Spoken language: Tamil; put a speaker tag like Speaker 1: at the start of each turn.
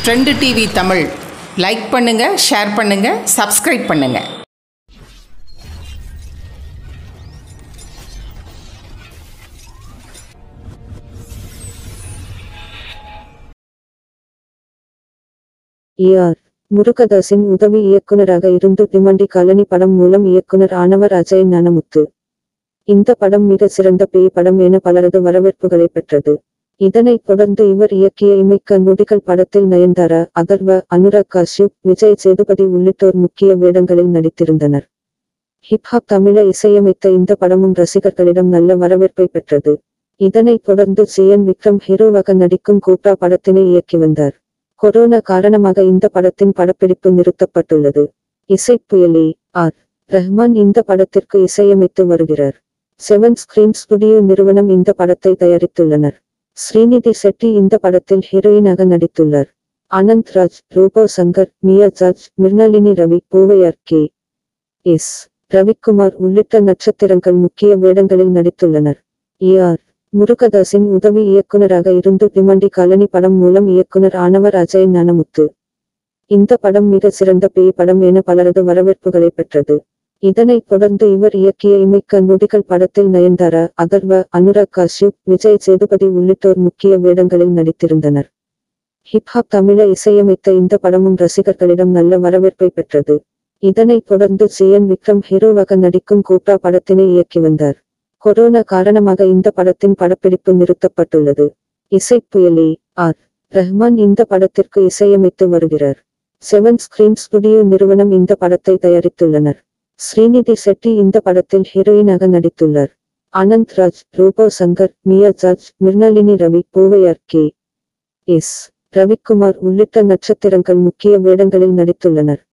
Speaker 1: ட்ரெண்டு டிவி தமிழ் லைக் பண்ணுங்க ஷேர் பண்ணுங்க சப்ஸ்கிரைப் பண்ணுங்க
Speaker 2: ஏஆர் முருகதாஸின் உதவி இயக்குனராக இருந்து டிமண்டி காலனி படம் மூலம் இயக்குனர் ஆனவர் அஜய் ஞானமுத்து இந்த படம் மிக சிறந்த பேய் படம் என பலரது வரவேற்புகளை பெற்றது இதனைத் தொடர்ந்து இவர் இயக்கிய இமைக்க நொடிகள் படத்தில் நயன்தாரா அதர்வ அனுராக் காஷ்யப் விஜய் சேதுபதி உள்ளிட்டோர் முக்கிய வேடங்களில் நடித்திருந்தனர் ஹிப்ஹாப் தமிழ இசையமைத்த இந்த படமும் ரசிகர்களிடம் நல்ல வரவேற்பை பெற்றது இதனைத் தொடர்ந்து சிஎன் விக்ரம் ஹீரோவாக நடிக்கும் கூப்ரா படத்தினை இயக்கி வந்தார் கொரோனா காரணமாக இந்த படத்தின் படப்பிடிப்பு நிறுத்தப்பட்டுள்ளது இசைப்புயலே ஆர் ரஹ்மான் இந்த படத்திற்கு இசையமைத்து வருகிறார் செவன் ஸ்கிரீன் ஸ்டுடியோ நிறுவனம் இந்த படத்தை தயாரித்துள்ளனர் ஸ்ரீநிதி செட்டி இந்த படத்தில் ஹீரோயினாக நடித்துள்ளார் ஆனந்த் ராஜ் ரூபோ சங்கர் மியா ஜார்ஜ் மிர்னாலினி ரவி பூவையார் கே எஸ் ரவிக்குமார் உள்ளிட்ட நட்சத்திரங்கள் முக்கிய வேடங்களில் நடித்துள்ளனர் ஏஆர் முருகதாஸின் உதவி இயக்குனராக இருந்து டிமண்டி காலனி படம் மூலம் இயக்குனர் ஆனவர் அஜய் ஞானமுத்து இந்த படம் மிக சிறந்த பேய் படம் என பலரது வரவேற்புகளை பெற்றது இதனைத் தொடர்ந்து இவர் இயக்கிய இமைக்க நொடிகள் படத்தில் நயன்தாரா அதர்வ அனுராக் காஷ்யப் விஜய் சேதுபதி உள்ளிட்டோர் முக்கிய வேடங்களில் நடித்திருந்தனர் ஹிப்ஹாப் தமிழ இசையமைத்த இந்த படமும் ரசிகர்களிடம் நல்ல வரவேற்பை பெற்றது இதனைத் தொடர்ந்து சிஎன் விக்ரம் ஹீரோவாக நடிக்கும் கூப்ரா படத்தினை இயக்கி வந்தார் கொரோனா காரணமாக இந்த படத்தின் படப்பிடிப்பு நிறுத்தப்பட்டுள்ளது இசைப்புயலே ஆர் ரஹ்மான் இந்த படத்திற்கு இசையமைத்து வருகிறார் செவன் ஸ்கிரீன் ஸ்டுடியோ நிறுவனம் இந்த படத்தை தயாரித்துள்ளனர் ஸ்ரீநிதி செட்டி இந்த படத்தில் ஹீரோயினாக நடித்துள்ளார் ஆனந்த் ராஜ் ரூபோ சங்கர் மியா ஜார்ஜ் மிர்னாலினி ரவி பூவையார் கே எஸ் ரவிக்குமார் உள்ளிட்ட நட்சத்திரங்கள் முக்கிய வேடங்களில் நடித்துள்ளனர்